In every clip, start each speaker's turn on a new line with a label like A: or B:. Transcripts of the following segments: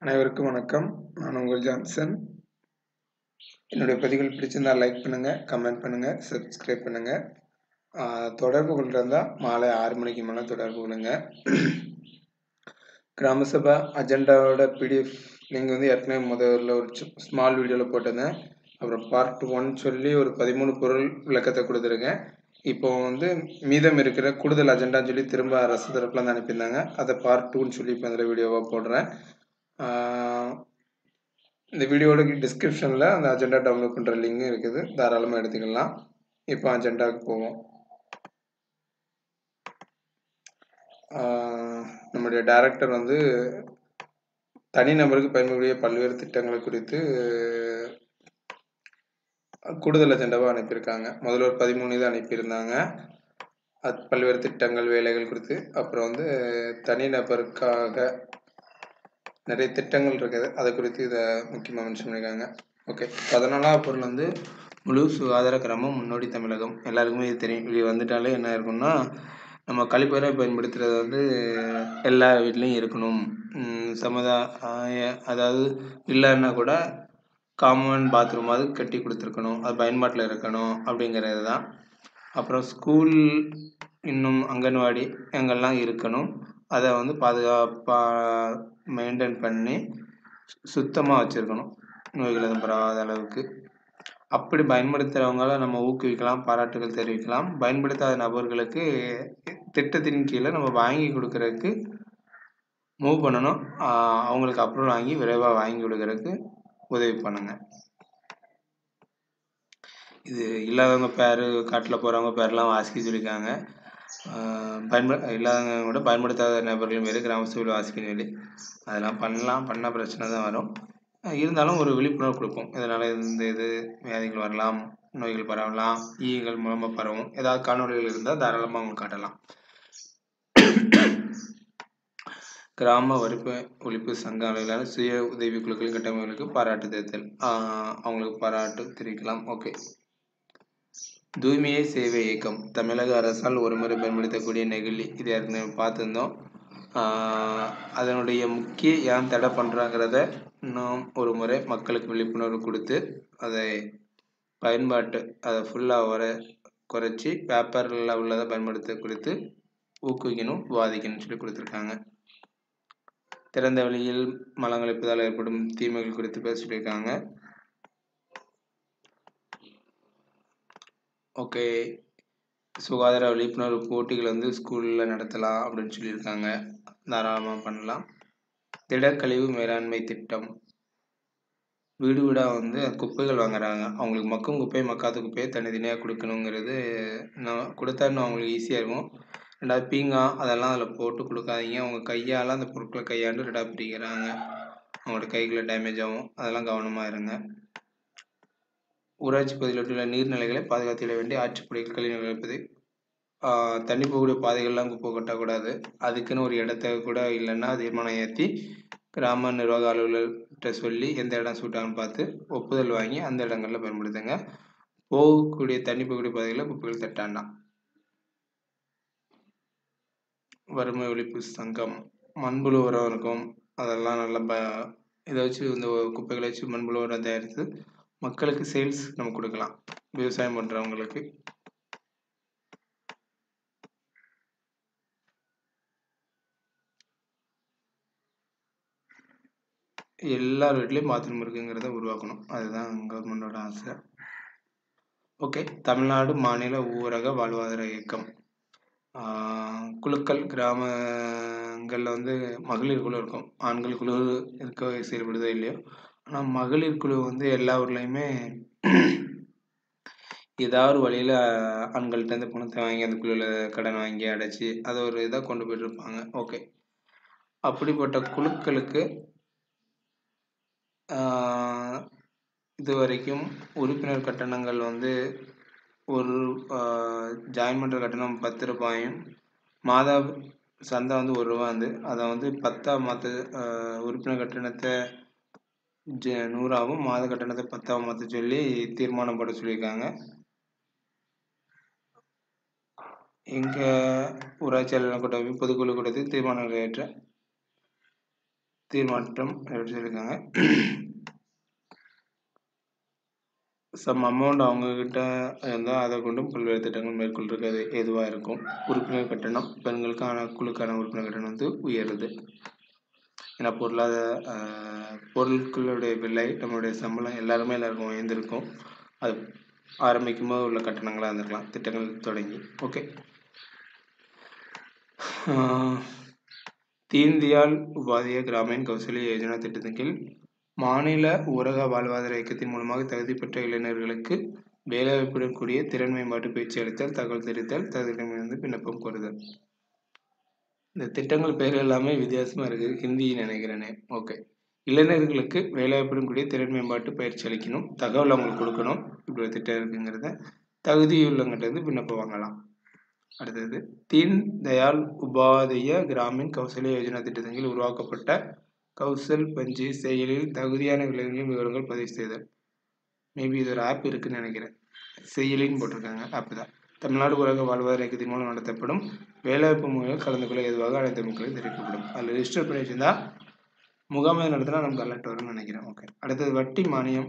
A: அனைவருக்கும் வணக்கம் நான் உங்கள் ஜான்சன் என்னுடைய பதிவுகள் பிடிச்சிருந்தா லைக் பண்ணுங்கள் கமெண்ட் பண்ணுங்கள் சப்ஸ்கிரைப் பண்ணுங்கள் தொடர்பு கொள்றதா மாலை ஆறு மணிக்கு மேலே தொடர்பு கொள்ளுங்க கிராம சபா அஜெண்டாவோட பிடிஎஃப் லிங்க் வந்து ஏற்கனவே முதல்ல ஒரு ஸ்மால் வீடியோவில் போட்டிருந்தேன் அப்புறம் பார்ட் ஒன் சொல்லி ஒரு பதிமூணு பொருள் விளக்கத்தை கொடுத்துருக்கேன் இப்போ வந்து மீதம் இருக்கிற கூடுதல் அஜெண்டான்னு சொல்லி திரும்ப அரசு தரப்புல இருந்து அனுப்பியிருந்தாங்க அதை பார்ட் டூன்னு சொல்லி இப்போ அதில் வீடியோவாக போடுறேன் ஆஹ் இந்த வீடியோட டிஸ்கிரிப்ஷனில் அந்த அஜெண்டா டவுன்லோட் பண்ணுற லிங்க் இருக்குது தாராளமாக எடுத்துக்கலாம் இப்போ அஜெண்டாவுக்கு போவோம் ஆஹ் நம்முடைய டைரக்டர் வந்து தனிநபருக்கு பயன்படக்கூடிய பல்வேறு திட்டங்களை குறித்து கூடுதல் அஜெண்டாவாக அனுப்பியிருக்காங்க முதல்ல ஒரு பதிமூணு இது அனுப்பியிருந்தாங்க அது பல்வேறு திட்டங்கள் வேலைகள் குறித்து அப்புறம் வந்து தனிநபருக்காக நிறைய திட்டங்கள் இருக்குது அதை குறித்து இதை முக்கியமாக மென்ஷன் பண்ணியிருக்காங்க ஓகே பதினாலாவது பொருள் வந்து முழு சுகாதார கிராமம் முன்னோடி தமிழகம் எல்லாருக்குமே இது தெரியும் இது வந்துட்டாலே என்ன இருக்கும்னா நம்ம கழிப்பறை பயன்படுத்துறது வந்து எல்லா வீட்லேயும் இருக்கணும் சமுதாய அதாவது இல்லைன்னா கூட காமன் பாத்ரூமாவது கட்டி கொடுத்துருக்கணும் அது பயன்பாட்டில் இருக்கணும் அப்படிங்கிறது தான் அப்புறம் ஸ்கூல் இன்னும் அங்கன்வாடி எங்கெல்லாம் இருக்கணும் அதை வந்து பாதுகாப்பாக மெயின்டைன் பண்ணி சுத்தமாக வச்சுருக்கணும் நோய்கள் எதுவும் பரவாத அளவுக்கு அப்படி பயன்படுத்துகிறவங்கள நம்ம ஊக்குவிக்கலாம் பாராட்டுகள் தெரிவிக்கலாம் பயன்படுத்தாத நபர்களுக்கு திட்டத்தின் கீழே நம்ம வாங்கி கொடுக்கறதுக்கு மூவ் பண்ணணும் அவங்களுக்கு அப்ரூவல் வாங்கி விரைவாக வாங்கி கொடுக்கறதுக்கு உதவி பண்ணுங்க இது இல்லாதவங்க பேர் காட்டில் போகிறவங்க பேர்லாம் வாசிக்க சொல்லியிருக்காங்க பயன்பட இல்லாதவங்க கூட பயன்படுத்தாத நபர்களும் பேர் கிராம சபையில் வாசிக்க சொல்லி அதெல்லாம் பண்ணலாம் பண்ணால் பிரச்சனை தான் வரும் இருந்தாலும் ஒரு விழிப்புணர்வு கொடுப்போம் இதனால் இந்த இது வியாதிகள் வரலாம் நோய்கள் பரவலாம் ஈகள் மூலமாக பரவும் ஏதாவது காணொலிகள் இருந்தால் தாராளமாக அவங்க காட்டலாம் கிராம வறுப்பு ஒழிப்பு சங்க அளவிலான சுய உதவி குழுக்களின் கட்டமைப்புகளுக்கு பாராட்டு தெரிவித்தல் அவங்களுக்கு பாராட்டு தெரிவிக்கலாம் ஓகே தூய்மையை சேவை இயக்கம் தமிழக அரசால் ஒருமுறை பயன்படுத்தக்கூடிய நெகிழி இது ஏற்கனவே பார்த்துருந்தோம் அதனுடைய முக்கிய ஏன் தடை பண்ணுறாங்கிறத இன்னும் ஒரு முறை மக்களுக்கு விழிப்புணர்வு கொடுத்து அதை பயன்பாட்டு அதை ஃபுல்லாக வர குறைச்சி பேப்பரில் உள்ளதை பயன்படுத்த குறித்து ஊக்குவிக்கணும் விவாதிக்கணும்னு சொல்லி கொடுத்துருக்காங்க திறந்த வெளியில் மலங்கள் இருப்பதால் ஏற்படும் தீமைகள் குறித்து பேச சொல்லியிருக்காங்க ஓகே சுகாதார விழிப்புணர்வு போட்டிகள் வந்து ஸ்கூலில் நடத்தலாம் அப்படின்னு சொல்லியிருக்காங்க தாராளமாக பண்ணலாம் திடக்கழிவு மேலாண்மை திட்டம் வீடு வீடாக வந்து குப்பைகள் வாங்குறாங்க அவங்களுக்கு மக்கும் குப்பை மக்காத குப்பையை தனித்தனியாக கொடுக்கணுங்கிறது நான் கொடுத்தா இன்னும் அவங்களுக்கு ஈஸியாக இருக்கும் ரெண்டாவது பீங்கா அதெல்லாம் அதில் போட்டு கொடுக்காதீங்க அவங்க கையால் அந்த பொருட்களை கையாண்டு ரெண்டாக பிரிக்கிறாங்க அவங்களோட கைகளை டேமேஜ் ஆகும் அதெல்லாம் கவனமாக இருங்க ஊராட்சி பகுதியில் உள்ள நீர்நிலைகளை பாதுகாத்திட வேண்டிய ஆற்றுப்படைகள் கழிவு வைப்பது தண்ணி போகக்கூடிய பாதைகள்லாம் குப்பை கொட்டக்கூடாது அதுக்குன்னு ஒரு இடத்த கூட இல்லைன்னா தீர்மானம் ஏற்றி கிராம நிர்வாக அலுவலர்கிட்ட சொல்லி எந்த இடம் சூட்டாங்கன்னு பார்த்து ஒப்புதல் வாங்கி அந்த இடங்களில் பயன்படுத்துங்க போகக்கூடிய தண்ணி போகக்கூடிய பாதைகளில் குப்பைகள் தட்டாண்டாம் வறுமை ஒழிப்பு சங்கம் மண்புழு உரம் இருக்கும் அதெல்லாம் நல்லா ப இதை வச்சு இந்த குப்பைகளை வச்சு மண்புழு உரம் தயாரித்து மக்களுக்கு சேல்ஸ் நம்ம கொடுக்கலாம் விவசாயம் பண்ணுறவங்களுக்கு எல்லார் வீட்லேயும் பாத்ரூம் இருக்குங்கிறத உருவாக்கணும் அதுதான் கவர்மெண்டோட ஆசை ஓகே தமிழ்நாடு மாநில ஊரக வாழ்வாதார இயக்கம் குழுக்கள் கிராமங்களில் வந்து மகளிர் குழு இருக்கும் ஆண்கள் குழு இருக்க செயல்படுதோ இல்லையோ ஆனால் மகளிர் குழு வந்து எல்லா ஊர்லேயுமே ஏதாவது ஒரு வழியில் ஆண்கள்கிட்ட பணத்தை வாங்கி அந்த குழுவில் கடன் வாங்கி அடைச்சி அதை ஒரு இதாக கொண்டு போயிட்டுருப்பாங்க ஓகே அப்படிப்பட்ட குழுக்களுக்கு இது வரைக்கும் உறுப்பினர் கட்டணங்கள் வந்து ஒரு ஜாயின் பண்ணுற கட்டணம் பத்து ரூபாயும் மாதா சந்தா வந்து ஒரு ரூபா வந்து அதை வந்து பத்தா மாற்ற உறுப்பினர் கட்டணத்தை ஜ நூறாகவும் மாத கட்டணத்தை பத்தாவும் மாற்ற சொல்லி தீர்மானம் போட சொல்லியிருக்காங்க எங்கள் ஊராட்சி அலுவலக கூட்டமைப்பு பொதுக்குழு கூட்டத்தில் தீர்மானம் நிறைவேற்ற தீர்மாற்றம் எப்படி சொல்லியிருக்காங்க சம் அமௌண்ட் அவங்கக்கிட்ட இருந்தால் அதை கொண்டும் பல்வேறு திட்டங்கள் மேற்கொள்றது எதுவாக இருக்கும் உறுப்பினர் கட்டணம் பெண்களுக்கான குழுக்கான உறுப்பினர் கட்டணம் வந்து உயருது ஏன்னா பொருளாதார பொருட்களுடைய விலை நம்மளுடைய சம்பளம் எல்லாருமே எல்லாருக்கும் உயர்ந்திருக்கும் அது ஆரம்பிக்கும் போது உள்ள கட்டணங்களாக இருந்திருக்கலாம் திட்டங்கள் தொடங்கி ஓகே தீன்தயாள் உபாத்திய கிராமீண் கௌசல்ய யோஜனா திட்டத்தின் கீழ் மாநில ஊரக வாழ்வாதார இயக்கத்தின் மூலமாக தகுதி பெற்ற இளைஞர்களுக்கு வேலைவாய்ப்புடன் கூடிய திறன் மேம்பாட்டு பயிற்சி அளித்தல் தகவல் தெரிவித்தல் தகுதியிலிருந்து விண்ணப்பம் கோருதல் இந்த திட்டங்கள் பேர் எல்லாமே வித்தியாசமா இருக்கு ஹிந்தி நினைக்கிறேனே ஓகே இளைஞர்களுக்கு வேலைவாய்ப்புடன் கூடிய திறன் மேம்பாட்டு பயிற்சி அளிக்கணும் தகவல் அவங்களுக்கு கொடுக்கணும் இப்படி ஒரு திட்டம் இருக்குங்கிறத தகுதியுள்ளவங்கிட்ட இருந்து விண்ணப்பம் வாங்கலாம் அடுத்தது தீன் தயாள் உபாதைய கிராமின் கௌசல்ய யோஜனா திட்டத்தின் கீழ் உருவாக்கப்பட்ட கௌசல் பஞ்சி செயலில் தகுதியான விலங்குகளின் விவரங்கள் பதிவு செய்தல் மேபி இது ஒரு ஆப் இருக்குன்னு நினைக்கிறேன் செயலின்னு போட்டிருக்காங்க ஆப் தான் தமிழ்நாடு ஊரக வாழ்வாதார இயக்கத்தின் மூலம் நடத்தப்படும் வேலைவாய்ப்பு முறையில் கலந்து கொள்ள எதுவாக அனைத்து மக்களையும் தெரிவிக்கப்படும் அதில் ரிஜிஸ்டர் பண்ணி வச்சிருந்தா முகாமை நடத்தினா நமக்கு அலர்ட் வரும்னு நினைக்கிறேன் ஓகே அடுத்தது வட்டி மானியம்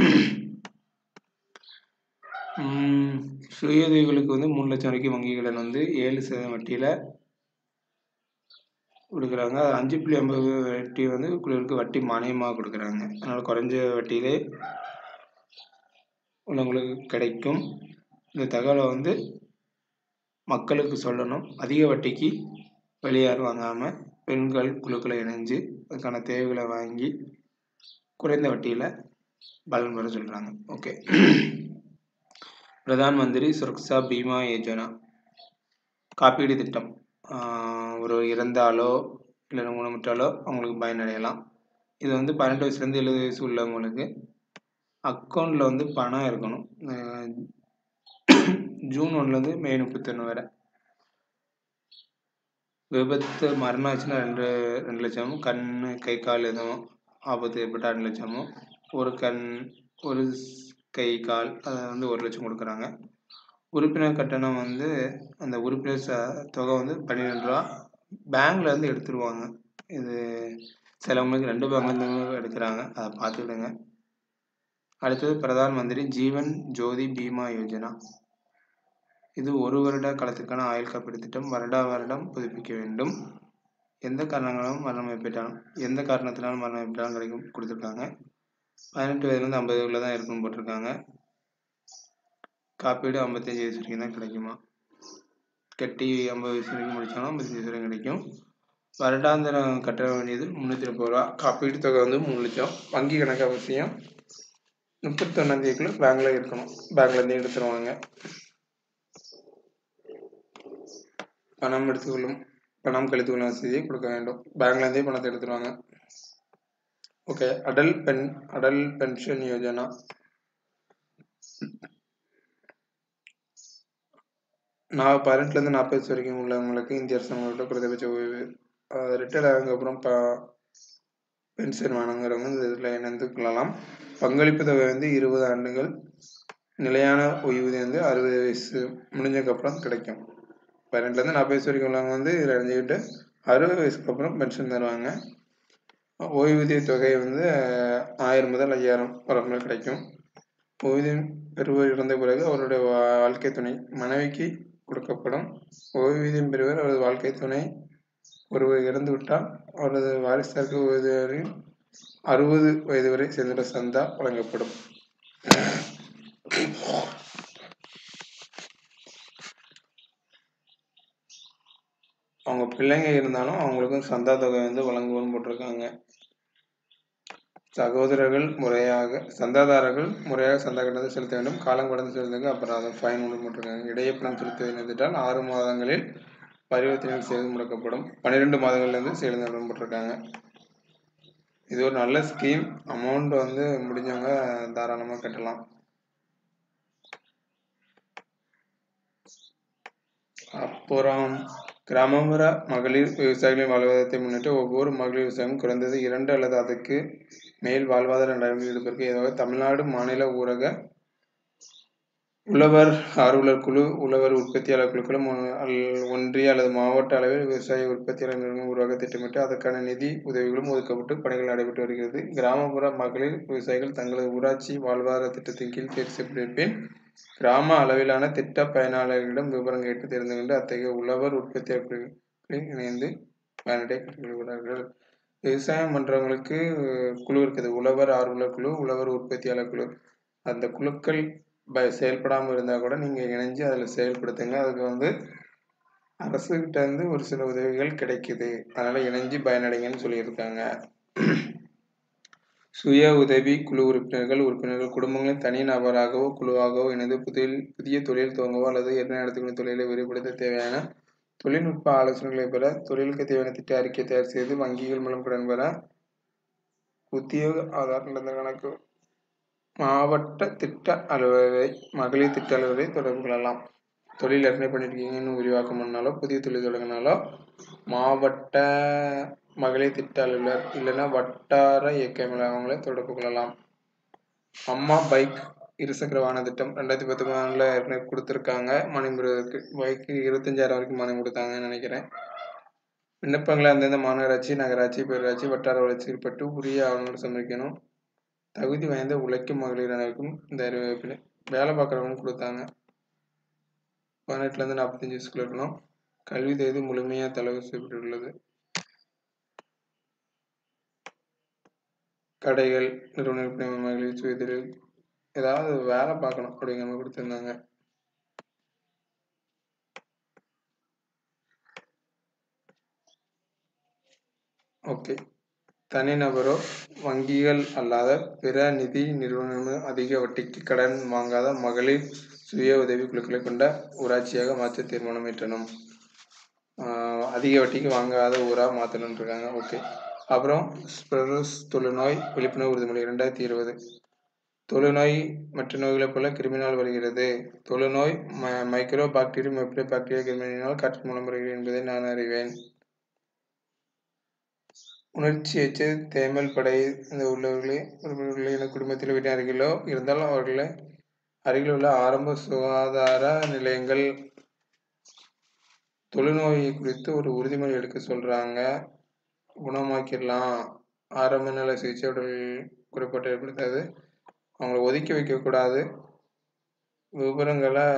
A: சுயதொழில்களுக்கு வந்து மூணு லட்சம் வரைக்கும் வங்கி கடன் வந்து ஏழு சதவீதம் வட்டியில் கொடுக்குறாங்க அஞ்சு புள்ளி ஐம்பது வட்டி வந்து குழுவிற்கு வட்டி மானியமாக கொடுக்குறாங்க அதனால் குறைஞ்ச வட்டியிலே உள்ளவங்களுக்கு கிடைக்கும் இந்த தகவலை வந்து மக்களுக்கு சொல்லணும் அதிக வட்டிக்கு வெளியார் வாங்காமல் பெண்கள் குழுக்களை இணைஞ்சு அதுக்கான தேவைகளை வாங்கி குறைந்த வட்டியில் பலன் பெற சொல்கிறாங்க ஓகே பிரதான் மந்திரி சுரக்ஷா பீமா யோஜனா காப்பீடு திட்டம் ஒரு இறந்தாலோ இல்லை ஊனமுற்றாலோ அவங்களுக்கு பயனடையலாம் இது வந்து பன்னெண்டு வயசுலேருந்து எழுபது வயசு உள்ளவங்களுக்கு அக்கௌண்ட்டில் வந்து பணம் இருக்கணும் ஜூன் ஒன்றுலேருந்து மே முப்பத்தொன்று வரை விபத்து மரணம் ஆச்சுன்னா ரெண்டு ரெண்டு லட்சமும் கண் கை கால் எதுவும் ஆபத்து ஏற்பட்டால் ரெண்டு லட்சமும் ஒரு கண் ஒரு கை கால் அதை வந்து ஒரு லட்சம் கொடுக்குறாங்க உறுப்பினர் கட்டணம் வந்து அந்த உறுப்பினர் ச தொகை வந்து பன்னிரெண்டு ரூபா பேங்க்ல இருந்து எடுத்துருவாங்க இது சிலவங்களுக்கு ரெண்டு பேங்க்லேருந்து எடுக்கிறாங்க அதை பார்த்துக்கிடுங்க அடுத்தது பிரதான் மந்திரி ஜீவன் ஜோதி பீமா யோஜனா இது ஒரு வருட காலத்திற்கான ஆயுள் காப்பீடு திட்டம் வருடா வருடம் புதுப்பிக்க வேண்டும் எந்த காரணங்களும் மரணம் ஏற்பட்டாலும் எந்த காரணத்தினாலும் மரணம் ஏற்பட்டாலும் கிடைக்கும் கொடுத்துருக்காங்க பதினெட்டு வயதுலேருந்து ஐம்பது வயதுல தான் இருக்குன்னு போட்டிருக்காங்க காப்பீடு ஐம்பத்தஞ்சு வயசு வரைக்கும் தான் கிடைக்குமா கட்டி ஐம்பது வயசு வரைக்கும் முடிச்சாலும் ஐம்பத்தஞ்சு வயசு வரைக்கும் கிடைக்கும் வருடாந்திரம் கட்ட வேண்டியது முந்நூற்றி முப்பது ரூபா காப்பீட்டு தொகை வந்து மூணு லட்சம் வங்கி கணக்கு அவசியம் முப்பத்தொன்னாந்தேதிக்குள்ள பேங்க்ல இருக்கணும் பேங்க்லேருந்து எடுத்துருவாங்க பணம் எடுத்துக்கொள்ளும் பணம் கழித்துக்கொள்ளும் வசதியை கொடுக்க வேண்டும் பேங்க்லேருந்தே பணத்தை எடுத்துருவாங்க okay Atal pen Atal pension Yojana நான் பதினெட்டுலேருந்து நாற்பது வயசு வரைக்கும் உள்ளவங்களுக்கு இந்திய அரசாங்கங்களோட குறைந்தபட்ச ஓய்வு ரிட்டையர்ட் ஆனதுக்கப்புறம் ப பென்ஷன் வழங்குறவங்க இந்த இதில் இணைந்து கொள்ளலாம் பங்களிப்பு தொகை வந்து இருபது ஆண்டுகள் நிலையான ஓய்வூதியம் வந்து அறுபது வயசு முடிஞ்சதுக்கப்புறம் கிடைக்கும் பதினெட்டுலேருந்து நாற்பது வயசு வரைக்கும் உள்ளவங்க வந்து இதில் இணைஞ்சிக்கிட்டு அறுபது வயசுக்கு அப்புறம் பென்ஷன் தருவாங்க ஓய்வூதிய தொகை வந்து ஆயிரம் முதல் ஐயாயிரம் வரம்பு கிடைக்கும் ஓய்வூதியம் பெறுவர் இறந்த பிறகு அவருடைய வாழ்க்கை துணை மனைவிக்கு கொடுக்கப்படும் ஓய்வூதியம் பெறுவர் அவரது வாழ்க்கை துணை ஒருவர் இறந்து விட்டால் அவரது வாரிசாருக்கு ஓய்வூதியரின் அறுபது வயது வரை சென்ற சந்தா வழங்கப்படும் அவங்க பிள்ளைங்க இருந்தாலும் அவங்களுக்கும் சந்தா தொகை வந்து வழங்குவோம்னு போட்டிருக்காங்க சகோதரர்கள் முறையாக சந்தாதாரர்கள் முறையாக சந்தா கட்டணத்தை செலுத்த வேண்டும் காலம் கடந்து செலுத்துங்க அபராதம் ஃபைன் ஒன்று போட்டிருக்காங்க இடையே பணம் செலுத்த நிறுத்திட்டால் ஆறு மாதங்களில் பரிவர்த்தனை செய்து முடக்கப்படும் பன்னிரெண்டு மாதங்கள்லேருந்து செயல் போட்டிருக்காங்க இது ஒரு நல்ல ஸ்கீம் அமௌண்ட் வந்து முடிஞ்சவங்க தாராளமாக கட்டலாம் அப்புறம் கிராமப்புற மகளிர் விவசாயிகளின் வாழ்வாதாரத்தை முன்னிட்டு ஒவ்வொரு மகளிர் விவசாயம் குறைந்தது இரண்டு அல்லது அதுக்கு மேல் வாழ்வாதார நடவடிக்கை எடுப்பதற்கு ஏதாவது தமிழ்நாடு மாநில ஊரக உழவர் ஆர்வலர் குழு உழவர் உற்பத்தியாளர் குழுக்களும் ஒ- அல்- ஒன்றிய அல்லது மாவட்ட அளவில் விவசாய உற்பத்தியாளர் நிறுவனம் உருவாக்க திட்டமிட்டு அதற்கான நிதி உதவிகளும் ஒதுக்கப்பட்டு பணிகள் நடைபெற்று வருகிறது கிராமப்புற மகளிர் விவசாயிகள் தங்களது ஊராட்சி வாழ்வாதார திட்டத்தின் கீழ் தேர்வு செய்யப்பட்டிருப்பின் கிராம அளவிலான திட்ட பயனாளர்களிடம் விவரம் கேட்டு தெரிந்து கொண்டு அத்தகைய உழவர் உற்பத்தியாளர் குழுக்களில் இணைந்து பயனடைய கேட்டுக்கொள்கிறார்கள் விவசாயம் பண்றவங்களுக்கு குழு இருக்குது உழவர் ஆர்வலர் குழு உழவர் உற்பத்தியாளர் குழு அந்த குழுக்கள் ப- செயல்படாம இருந்தா கூட நீங்க இணைஞ்சு அதுல செயல்படுத்துங்க அதுக்கு வந்து அரசுகிட்ட இருந்து ஒரு சில உதவிகள் கிடைக்குது அதனால இணைஞ்சு பயனடைங்கன்னு சொல்லியிருக்காங்க சுய உதவி குழு உறுப்பினர்கள் உறுப்பினர்கள் குடும்பங்களின் தனி நபராகவோ குழுவாகவோ இணைந்து புதிய புதிய தொழில் துவங்கவோ அல்லது ஏற்கனவே நடத்தும் தொழிலை விரிவுபடுத்த தேவையான தொழில்நுட்ப ஆலோசனைகளை பெற தொழிலுக்கு தேவையான திட்ட அறிக்கை தயார் செய்து வங்கிகள் மூலம் கடன் பெற உத்தியோக ஆதார் நிலந்த கணக்கு மாவட்ட திட்ட அலுவலரை மகளிர் திட்ட அலுவலரை தொடர்பு கொள்ளலாம் தொழில் ஏற்கனவே பண்ணிருக்கீங்க இன்னும் விரிவாக்கம் பண்ணாலோ புதிய தொழில் தொடங்கினாலோ மாவட்ட மகளிர் திட்ட அலுவலர் இல்லைன்னா வட்டார இயக்க அவங்களை தொடர்பு கொள்ளலாம் அம்மா பைக் இருசக்கர வாகன திட்டம் ரெண்டாயிரத்தி பத்தொன்பதுல ஏற்கனவே கொடுத்துருக்காங்க மானியம் பெறுவதற்கு பைக்கு இருபத்தஞ்சாயிரம் வரைக்கும் மானியம் கொடுத்தாங்கன்னு நினைக்கிறேன் விண்ணப்பங்களை அந்தந்த மாநகராட்சி நகராட்சி பேரூராட்சி வட்டார வளர்ச்சியில் பட்டு உரிய ஆவணங்கள் சமர்ப்பிக்கணும் தகுதி வாய்ந்த உழைக்கும் மகளிர் அனைவருக்கும் இந்த அறிவிப்பில் வேலை பார்க்குறவங்க கொடுத்தாங்க பதினெட்டுலேருந்து நாற்பத்தஞ்சு வயசுக்குள்ள இருக்கணும் கல்வி தகுதி முழுமையாக தளவு செய்யப்பட்டுள்ளது கடைகள் நிறுவன மகளிர் சுயதொழில் ஏதாவது வேலை பார்க்கணும் அப்படிங்கிற மாதிரி கொடுத்துருந்தாங்க ஓகே தனிநபரோ வங்கிகள் அல்லாத பிற நிதி நிறுவனங்களும் அதிக வட்டிக்கு கடன் வாங்காத மகளிர் சுய உதவி குழுக்களை கொண்ட ஊராட்சியாக மாற்ற தீர்மானம் ஏற்றணும் ஆஹ் அதிக வட்டிக்கு வாங்காத ஊராக மாற்றணும்னு இருக்காங்க ஓகே அப்புறம் ஸ்பெரஸ் தொழுநோய் விழிப்புணர்வு உறுதிமொழி ரெண்டாயிரத்தி இருபது தொழுநோய் மற்ற நோய்களைப் போல கிருமினால் வருகிறது தொழுநோய் ம மைக்ரோ பாக்டீரியம் மெப்ரோ பாக்டீரியா கிருமியினால் காற்று மூலம் வருகிறது என்பதை நான் அறிவேன் உணர்ச்சி எச்சு தேமல் படை இந்த உள்ளவர்களே உறுப்பினர்களே என குடும்பத்தில் வீட்டின் அருகிலோ இருந்தாலும் அவர்களை அருகில் உள்ள ஆரம்ப சுகாதார நிலையங்கள் தொழுநோய் குறித்து ஒரு உறுதிமொழி எடுக்க சொல்றாங்க குணமாக்கிடலாம் ஆரம்ப நிலை சிகிச்சை உடல் குறைபாட்டை ஏற்படுத்தாது அவங்கள ஒதுக்கி வைக்கக்கூடாது விவரங்களை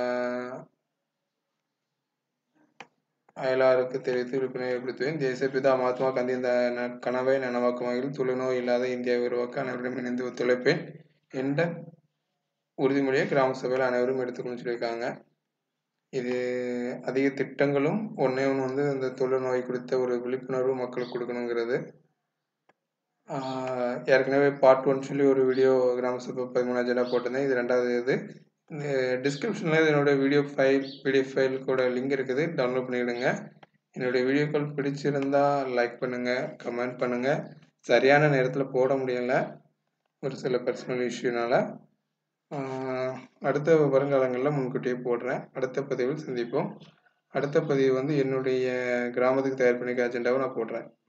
A: அயலாருக்கு தெரிவித்து விழிப்புணர்வு ஏற்படுத்துவேன் தேசப்பிதா மகாத்மா காந்தி இந்த ந- கனவை நனவாக்கும் வகையில் தொழுநோய் இல்லாத இந்தியாவை உருவாக்க அனைவரும் இணைந்து ஒத்துழைப்பேன் என்ற உறுதிமொழியை கிராம சபையில் அனைவரும் எடுத்துக்கணும்னு சொல்லியிருக்காங்க இது அதிக திட்டங்களும் ஒன்றே ஒன்று வந்து இந்த தொழுநோய் குறித்த ஒரு விழிப்புணர்வு மக்களுக்கு கொடுக்கணுங்கிறது ஆஹ் ஏற்கனவே பார்ட் ஒன் சொல்லி ஒரு வீடியோ கிராம சபை பதிமூணு அஜெண்டா போட்டிருந்தேன் இது ரெண்டாவது இது இந்த டிஸ்கிரிப்ஷனில் என்னோட வீடியோ ஃபைல் பிடிஎஃப் ஃபைல் கூட லிங்க் இருக்குது டவுன்லோட் பண்ணிவிடுங்க என்னுடைய வீடியோக்கள் பிடிச்சிருந்தா லைக் பண்ணுங்கள் கமெண்ட் பண்ணுங்கள் சரியான நேரத்தில் போட முடியலை ஒரு சில பர்சனல் இஷ்யூனால அடுத்த வருங்காலங்களில் முன்கூட்டியே போடுறேன் அடுத்த பதிவில் சந்திப்போம் அடுத்த பதிவு வந்து என்னுடைய கிராமத்துக்கு தயார் பண்ணிக்க அஜெண்டாவை நான் போடுறேன்